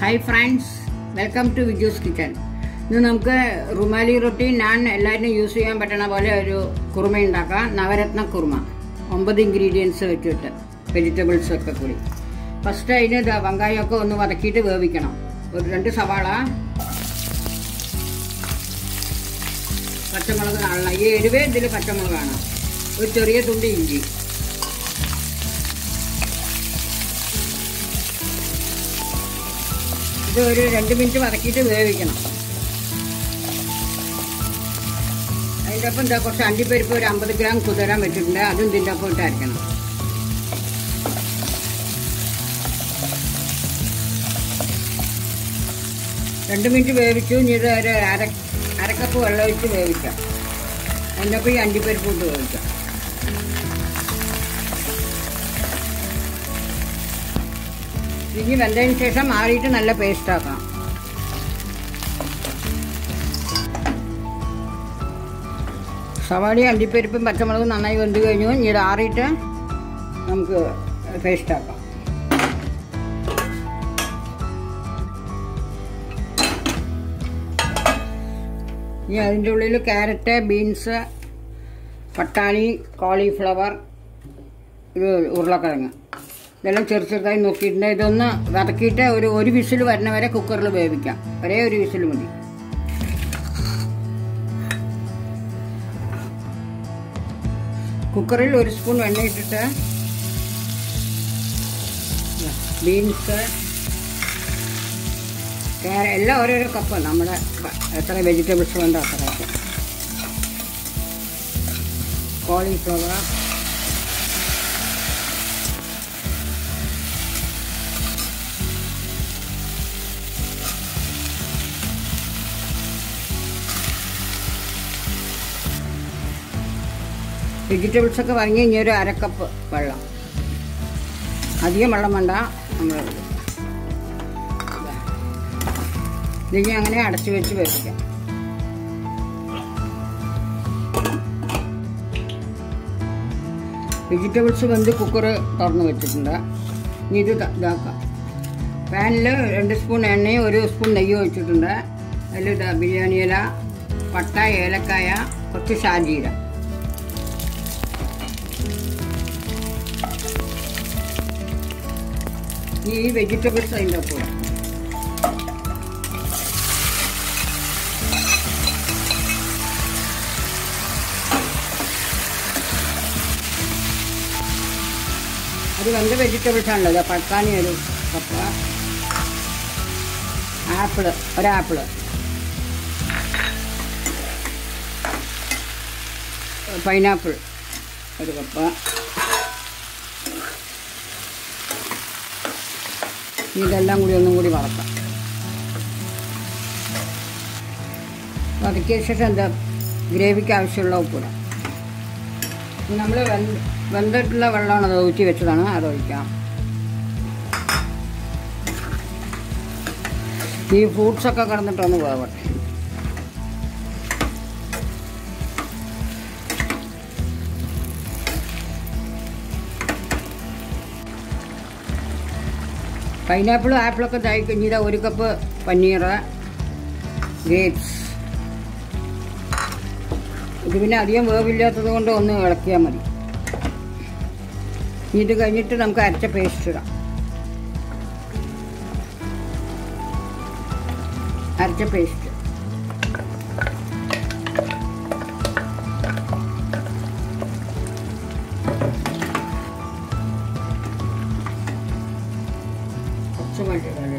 hi friends welcome to Viju's kitchen ഇന്ന് നമുക്ക് റുമാലി റൊട്ടി ഞാൻ എല്ലാവരും യൂസ് ചെയ്യാൻ പറ്റണ പോലെ ഒരു കുറുമ ഉണ്ടാക്കാം നവരത്ന കുറുമ ഒമ്പത് ഇൻഗ്രീഡിയൻസ് വെച്ചിട്ട് വെജിറ്റബിൾസ് ഒക്കെ കൂടി ഫസ്റ്റ് അതിന് ദാ വെങ്കായമൊക്കെ ഒന്ന് വതക്കിയിട്ട് വേവിക്കണം ഒരു രണ്ട് സവാള പച്ചമുളക് കാണണം ഈ എരിവേ ഇതിൽ പച്ചമുളകാണ് ഒരു ചെറിയ തുണ്ട് ഇഞ്ചി ഇത് ഒരു രണ്ട് മിനിറ്റ് വതക്കിയിട്ട് വേവിക്കണം അതിൻ്റെ ഒപ്പം എന്താ കുറച്ച് അണ്ടിപ്പരിപ്പ് ഒരു അമ്പത് ഗ്രാം കുതിരാൻ വെച്ചിട്ടുണ്ട് അതും ഇതിൻ്റെ ഒപ്പം ഇട്ട് അരക്കണം രണ്ട് മിനിറ്റ് വേവിച്ചു ഇനി ഇത് ഒരു അര അരക്കപ്പ് വെള്ളം ഒഴിച്ച് വേവിക്കാം അതിൻ്റെ ഒപ്പം ഈ അണ്ടിപ്പരിപ്പ് ഇട്ട് വേവിക്കാം ഇനി വെന്തതിന് ശേഷം മാറിയിട്ട് നല്ല പേസ്റ്റ് ആക്കാം സവാളി അണ്ടിപ്പരിപ്പും പച്ചമുളകും നന്നായി വെന്ത് കഴിഞ്ഞു ഇനി ഇത് ആറിയിട്ട് നമുക്ക് പേസ്റ്റ് ആക്കാം ഇനി അതിൻ്റെ ഉള്ളിൽ ക്യാരറ്റ് ബീൻസ് പട്ടാണി കോളിഫ്ലവർ ഇത് ഉരുളക്കിഴങ്ങ് ഇതെല്ലാം ചെറു ചെറുതായി നോക്കിയിട്ടുണ്ട് ഇതൊന്ന് വതക്കിയിട്ട് ഒരു ഒരു വിസിൽ വരുന്ന വരെ കുക്കറിൽ വേവിക്കാം ഒരേ ഒരു വിസിൽ മതി കുക്കറിൽ ഒരു സ്പൂൺ എണ്ണ ഇട്ടിട്ട് ബീൻസ് ക്യാര എല്ലാം ഓരോരോ കപ്പ് നമ്മുടെ എത്ര വെജിറ്റബിൾസ് വേണ്ടോ അത്രയൊക്കെ കോളിഫ്ലവർ വെജിറ്റബിൾസ് ഒക്കെ വാങ്ങി ഇനി ഒരു അരക്കപ്പ് വെള്ളം അധികം വെള്ളം വേണ്ട നമ്മൾ ഇതിനി അങ്ങനെ അടച്ചു വെച്ച് വേവിക്കാം വെജിറ്റബിൾസ് വെന്ത് കുക്കർ തുറന്ന് വെച്ചിട്ടുണ്ട് ഇനി ഇത് ഇതാക്കാം പാനിൽ രണ്ട് സ്പൂൺ എണ്ണയും ഒരു സ്പൂൺ നെയ്യും ഒഴിച്ചിട്ടുണ്ട് അതിൽ ഇതാ ബിരിയാണി ഇല പട്ട ഏലക്കായ കുറച്ച് ഷാജീര ഈ വെജിറ്റബിൾസ് അതിൻ്റെ ഒപ്പം അത് വെന്ത വെജിറ്റബിൾസ് ആണല്ലോ പട്ടാണി ഒരു കപ്പ ആപ്പിള് ഒരാപ്പിള് പൈനാപ്പിൾ ഒരു കപ്പ ഇതെല്ലാം കൂടി ഒന്നും കൂടി വറക്കാം വതക്കിയ ശേഷം എന്താ ഗ്രേവിക്ക് ആവശ്യമുള്ള ഉപ്പിടാം നമ്മൾ വെന്ത് വെന്തിട്ടുള്ള വെള്ളമാണ് അത് ഊറ്റി വെച്ചതാണ് അത് ഒഴിക്കാം ഈ ഫ്രൂട്ട്സൊക്കെ കിടന്നിട്ടൊന്ന് വേവട്ടെ പൈനാപ്പിളും ആപ്പിളൊക്കെ ഇതായി കഴിഞ്ഞിട്ട് ഒരു കപ്പ് പനീർ ഗ്രേപ്സ് ഇത് പിന്നെ അധികം വേവില്ലാത്തത് കൊണ്ട് ഒന്ന് ഇളക്കിയാൽ മതി ഇത് കഴിഞ്ഞിട്ട് നമുക്ക് അരച്ച പേസ്റ്റ് ഇടാം അരച്ച പേസ്റ്റ് കുറച്ച് മതി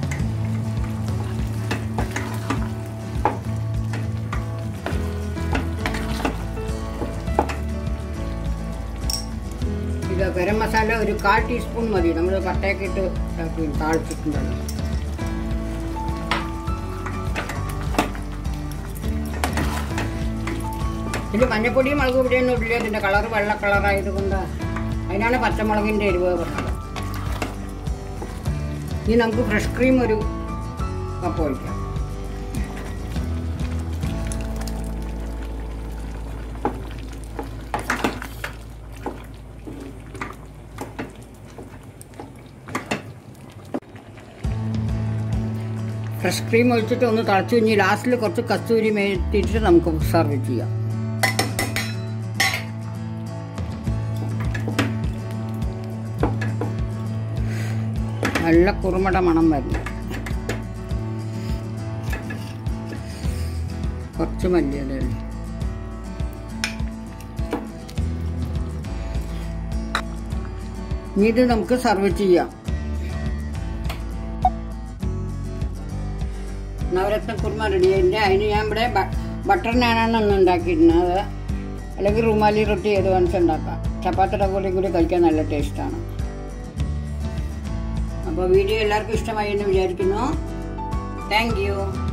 ഇത് ഗരം മസാല ഒരു കാൽ ടീസ്പൂൺ മതി നമ്മൾ പട്ടയൊക്കെ ഇട്ട് താളിച്ചിട്ടുണ്ടല്ലോ ഇതിൽ മഞ്ഞപ്പൊടിയും മുളക് പൊടിയൊന്നും ഇല്ല ഇതിൻ്റെ കളർ വെള്ള കളറായതുകൊണ്ട് അതിനാണ് പച്ചമുളകിൻ്റെ എരിവ് പറഞ്ഞത് ഇനി നമുക്ക് ഫ്രഷ് ക്രീം ഒരു കപ്പ് ഒഴിക്കാം ഫ്രഷ് ക്രീം ഒഴിച്ചിട്ട് ഒന്ന് തിളച്ചു കഴിഞ്ഞ് ലാസ്റ്റിൽ കുറച്ച് കസ്തൂരി മേറ്റിട്ട് നമുക്ക് സർവ് ചെയ്യാം നല്ല കുറുമട മണം വരുന്നു കുറച്ച് മല്ലിയില ഇനി ഇത് നമുക്ക് സർവ് ചെയ്യാം നവരത്ന കുർമ റെഡി ആയിട്ടുണ്ട് അതിന് ഞാൻ ഇവിടെ ബട്ടർ നാനാണ് ഒന്ന് ഉണ്ടാക്കിയിരുന്നത് അല്ലെങ്കിൽ റുമാലി റൊട്ടി ഏത് വേണമെങ്കിൽ ഉണ്ടാക്കാം ചപ്പാത്തിയുടെ കൂടെയും കൂടി കഴിക്കാൻ നല്ല ടേസ്റ്റാണ് അപ്പോൾ വീഡിയോ എല്ലാവർക്കും ഇഷ്ടമായി എന്ന് വിചാരിക്കുന്നു താങ്ക് യു